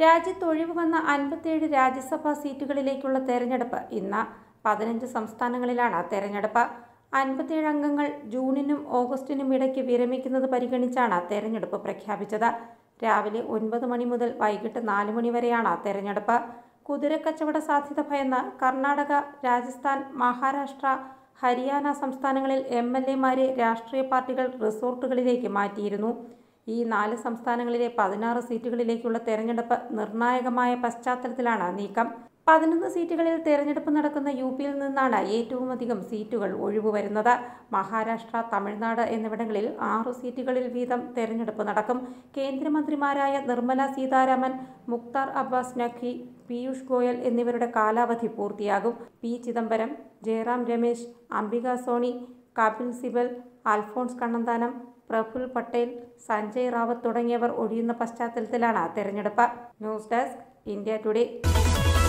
രാജ്യത്ത് ഒഴിവ് വന്ന അൻപത്തിയേഴ് രാജ്യസഭാ സീറ്റുകളിലേക്കുള്ള തെരഞ്ഞെടുപ്പ് ഇന്ന് പതിനഞ്ച് സംസ്ഥാനങ്ങളിലാണ് തെരഞ്ഞെടുപ്പ് അൻപത്തിയേഴ് അംഗങ്ങൾ ജൂണിനും ഓഗസ്റ്റിനും ഇടയ്ക്ക് വിരമിക്കുന്നത് പരിഗണിച്ചാണ് തെരഞ്ഞെടുപ്പ് പ്രഖ്യാപിച്ചത് രാവിലെ ഒൻപത് മണി മുതൽ വൈകിട്ട് നാല് മണി വരെയാണ് തെരഞ്ഞെടുപ്പ് കുതിരക്കച്ചവട സാധ്യത ഭയന്ന് കർണാടക രാജസ്ഥാൻ മഹാരാഷ്ട്ര ഹരിയാന സംസ്ഥാനങ്ങളിൽ എം എൽ എമാരെ രാഷ്ട്രീയ പാർട്ടികൾ റിസോർട്ടുകളിലേക്ക് മാറ്റിയിരുന്നു ഈ നാല് സംസ്ഥാനങ്ങളിലെ പതിനാറ് സീറ്റുകളിലേക്കുള്ള തെരഞ്ഞെടുപ്പ് നിർണായകമായ പശ്ചാത്തലത്തിലാണ് നീക്കം പതിനൊന്ന് സീറ്റുകളിൽ തെരഞ്ഞെടുപ്പ് നടക്കുന്ന യു പിയിൽ നിന്നാണ് ഏറ്റവും അധികം സീറ്റുകൾ ഒഴിവു വരുന്നത് മഹാരാഷ്ട്ര തമിഴ്നാട് എന്നിവിടങ്ങളിൽ ആറു സീറ്റുകളിൽ വീതം തെരഞ്ഞെടുപ്പ് നടക്കും കേന്ദ്രമന്ത്രിമാരായ നിർമ്മല സീതാരാമൻ മുക്താർ അബ്ബാസ് നഖ്വി പീയൂഷ് ഗോയൽ എന്നിവരുടെ കാലാവധി പൂർത്തിയാകും പി ചിദംബരം ജയറാം രമേശ് അംബിക സോണി കപിൽ സിബൽ അൽഫോൺസ് കണ്ണന്താനം പ്രഫുൽ പട്ടേൽ സഞ്ജയ് റാവത്ത് തുടങ്ങിയവർ ഒഴിയുന്ന പശ്ചാത്തലത്തിലാണ് തെരഞ്ഞെടുപ്പ് ന്യൂസ് ഡെസ്ക് ഇന്ത്യ ടുഡേ